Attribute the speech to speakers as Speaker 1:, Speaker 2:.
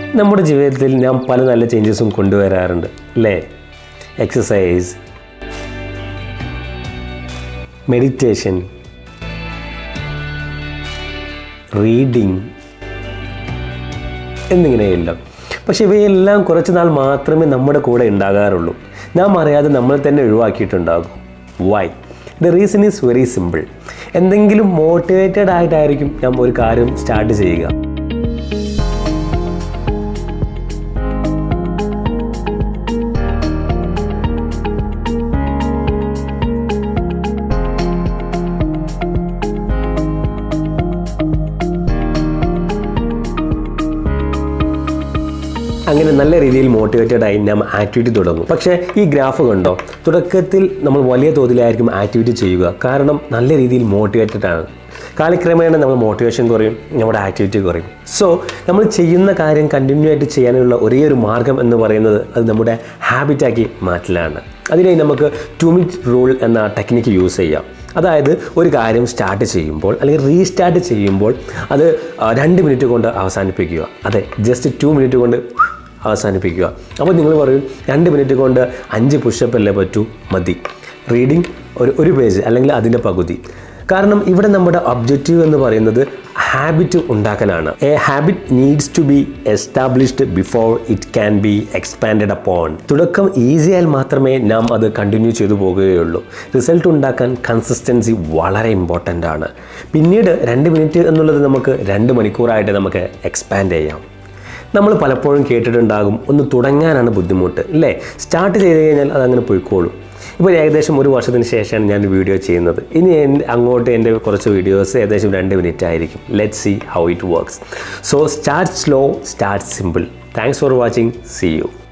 Speaker 1: നമ്മുടെ ജീവിതത്തിൽ ഞാൻ പല നല്ല ചേഞ്ചസും കൊണ്ടുവരാറുണ്ട് അല്ലേ എക്സസൈസ് മെഡിറ്റേഷൻ റീഡിങ് എന്നിങ്ങനെയെല്ലാം പക്ഷെ ഇവയെല്ലാം കുറച്ച് നാൾ മാത്രമേ നമ്മുടെ കൂടെ ഉണ്ടാകാറുള്ളൂ നാം അറിയാതെ നമ്മൾ തന്നെ ഒഴിവാക്കിയിട്ടുണ്ടാകും why the reason is very simple എന്തെങ്കിലും മോട്ടിവേറ്റഡ് ആയിട്ടായിരിക്കും നാം ഒരു കാര്യം സ്റ്റാർട്ട് ചെയ്യുക അങ്ങനെ നല്ല രീതിയിൽ മോട്ടിവേറ്റഡ് ആയി നാം ആക്ടിവിറ്റി തുടങ്ങും പക്ഷേ ഈ ഗ്രാഫ് കണ്ടോ തുടക്കത്തിൽ നമ്മൾ വലിയ തോതിലായിരിക്കും ആക്ടിവിറ്റി ചെയ്യുക കാരണം നല്ല രീതിയിൽ മോട്ടിവേറ്റഡ് ആണ് കാലക്രമേണ നമ്മൾ മോട്ടിവേഷൻ കുറയും നമ്മുടെ ആക്ടിവിറ്റി കുറയും സോ നമ്മൾ ചെയ്യുന്ന കാര്യം കണ്ടിന്യൂ ആയിട്ട് ചെയ്യാനുള്ള ഒരേ ഒരു മാർഗം എന്ന് പറയുന്നത് അത് നമ്മുടെ ഹാബിറ്റാക്കി മാറ്റലാണ് അതിനായി നമുക്ക് ടു മിനിറ്റ് റൂൾ എന്ന ടെക്നിക്ക് യൂസ് ചെയ്യാം അതായത് ഒരു കാര്യം സ്റ്റാർട്ട് ചെയ്യുമ്പോൾ അല്ലെങ്കിൽ റീസ്റ്റാർട്ട് ചെയ്യുമ്പോൾ അത് ആ, രണ്ട് മിനിറ്റ് കൊണ്ട് അവസാനിപ്പിക്കുക അതെ ജസ്റ്റ് ടു മിനിറ്റ് കൊണ്ട് അവസാനിപ്പിക്കുക അപ്പോൾ നിങ്ങൾ പറയും രണ്ട് മിനിറ്റ് കൊണ്ട് അഞ്ച് പുഷപ്പ് അല്ലേ പറ്റൂ മതി റീഡിങ് ഒരു ഒരു പേജ് അല്ലെങ്കിൽ അതിൻ്റെ പകുതി കാരണം ഇവിടെ നമ്മുടെ ഒബ്ജക്റ്റീവ് എന്ന് പറയുന്നത് ഹാബിറ്റ് ഉണ്ടാക്കലാണ് a habit needs to be established before it can be expanded upon തുടക്കം ഈസിയാൽ മാത്രമേ നാം അത് കണ്ടിന്യൂ ചെയ്തു പോകുകയുള്ളൂ റിസൾട്ട് ഉണ്ടാക്കാൻ കൺസിസ്റ്റൻസി വളരെ ഇമ്പോർട്ടൻ്റ് ആണ് പിന്നീട് രണ്ട് മിനിറ്റ് എന്നുള്ളത് നമുക്ക് രണ്ട് മണിക്കൂറായിട്ട് നമുക്ക് എക്സ്പാൻഡ് ചെയ്യാം നമ്മൾ പലപ്പോഴും കേട്ടിട്ടുണ്ടാകും ഒന്ന് തുടങ്ങാനാണ് ബുദ്ധിമുട്ട് അല്ലേ സ്റ്റാർട്ട് ചെയ്ത് കഴിഞ്ഞാൽ അതങ്ങനെ പോയിക്കോളും ഇപ്പോൾ ഏകദേശം ഒരു വർഷത്തിന് ശേഷമാണ് ഞാൻ വീഡിയോ ചെയ്യുന്നത് ഇനി എൻ്റെ അങ്ങോട്ട് എൻ്റെ കുറച്ച് വീഡിയോസ് ഏകദേശം രണ്ട് മിനിറ്റ് ആയിരിക്കും let see how it works so start slow start simple thanks for watching see U